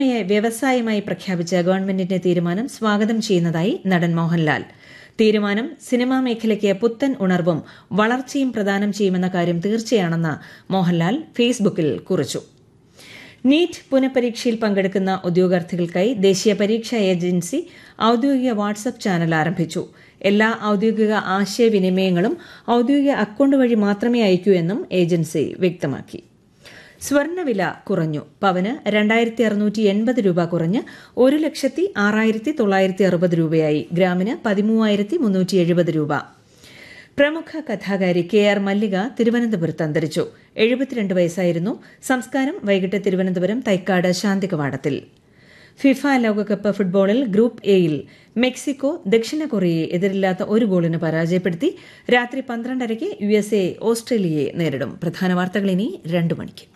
യെ വ്യവസായമായി പ്രഖ്യാപിച്ച ഗവൺമെന്റിന്റെ തീരുമാനം സ്വാഗതം ചെയ്യുന്നതായി നടൻ മോഹൻലാൽ തീരുമാനം സിനിമാ മേഖലയ്ക്ക് പുത്തൻ ഉണർവും വളർച്ചയും പ്രദാനം ചെയ്യുമെന്ന കാര്യം തീർച്ചയാണെന്ന് മോഹൻലാൽ ഫേസ്ബുക്കിൽ കുറിച്ചു നീറ്റ് പുനഃപരീക്ഷയിൽ പങ്കെടുക്കുന്ന ഉദ്യോഗാർത്ഥികൾക്കായി ദേശീയ പരീക്ഷാ ഏജൻസി ഔദ്യോഗിക വാട്സ്ആപ്പ് ചാനൽ ആരംഭിച്ചു എല്ലാ ഔദ്യോഗിക ആശയവിനിമയങ്ങളും ഔദ്യോഗിക അക്കൌണ്ട് വഴി മാത്രമേ അയക്കൂ എന്നും ഏജൻസി വ്യക്തമാക്കി സ്വർണ്ണവില കുറഞ്ഞു പവന് രണ്ടായിരത്തി അറുന്നൂറ്റി എൺപത് രൂപ കുറഞ്ഞ് ഒരു ലക്ഷത്തി ആറായിരത്തി തൊള്ളായിരത്തി അറുപത് രൂപയായി ഗ്രാമിന് പതിമൂവായിരത്തി മുന്നൂറ്റി എഴുപത് രൂപ പ്രമുഖ കഥാകാരി കെ ആർ മല്ലിക തിരുവനന്തപുരത്ത് അന്തരിച്ചു എഴുപത്തിരണ്ട് വയസ്സായിരുന്നു സംസ്കാരം വൈകിട്ട് തിരുവനന്തപുരം തൈക്കാട് ശാന്തികവാടത്തിൽ ഫിഫ ലോകകപ്പ് ഫുട്ബോളിൽ ഗ്രൂപ്പ് എയിൽ മെക്സിക്കോ ദക്ഷിണ കൊറിയയെ എതിരില്ലാത്ത ഒരു ഗോളിന് പരാജയപ്പെടുത്തി രാത്രി പന്ത്രണ്ടരയ്ക്ക് യു എസ് എ ഓസ്ട്രേലിയയെ നേരിടും പ്രധാന വാർത്തകൾ ഇനി രണ്ടു മണിക്ക്